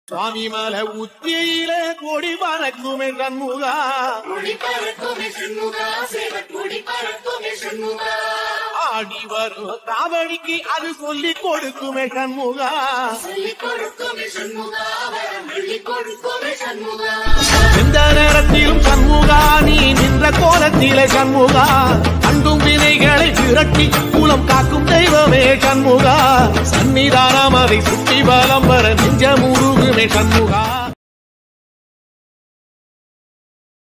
சுவாமி மலை உச்சியில கொடி பறக்குமே கண்முகா கொடி பறக்குமே சண்முகா சேவ கொடி பறக்குமே சண்முகா ஆடி வரும் காவடிக்கு அது சொல்லி கொடுக்குமே கண்முகா சொல்லிக் கொடுக்குமே சண்முகா வரம் வெள்ளி கொடுக்குமே சண்முகா எந்த நேரத்திலும் சண்முகா நீ நின்ற கோலத்திலே சண்முகா அண்டும் வினைகளை விரட்டி குலம் காக்கும் தெய்வமே சண்முகா சன்னிதானம் அதை சுற்றி பலம் வர நெஞ்ச முருகுமே சண்முகா